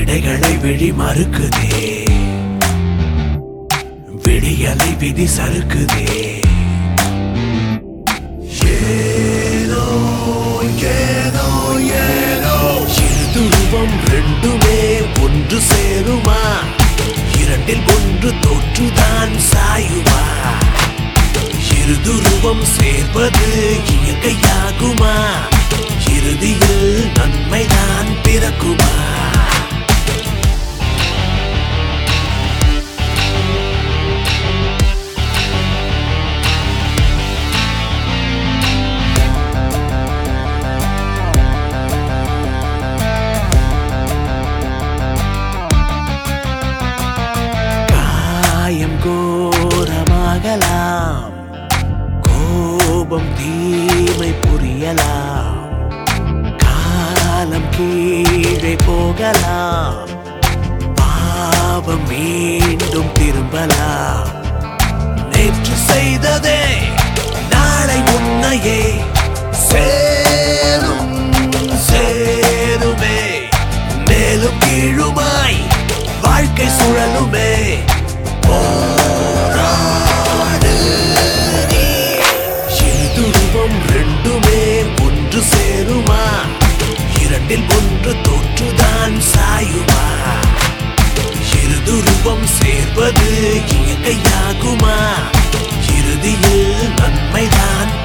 விடைகளை விழி மறுக்குதே விடியலை விதி சறுக்குதே ஏதோ ஏதோ ஏதோ இருதுருவம் ரெண்டுமே ஒன்று சேருமா இரண்டில் ஒன்று தோற்றுதான் சாயுமா இருதுருவம் சேர்வது இயற்கையாகுமா இறுதியில் நன்மைதான் பிறக்குமா காயம் கோரமாகலாம் கோபம் தீமை புரியலாம் காலம் கீழே போகலாம் பாவம் மீண்டும் திரும்பலாம் நேற்று செய்ததே நாளை உன்னையே சேரும் சேருமே மேலும் கீழுமாய் வாழ்க்கை சுழலுமே போராடு நீ. இருதுருவம் ரெண்டுமே ஒன்று சேருமா இரண்டில் ஒன்று தோற்றுதான் சாயுமா இருதுருவம் சேர்வது இயற்கையாகுமா இறுதியில் நன்மைதான்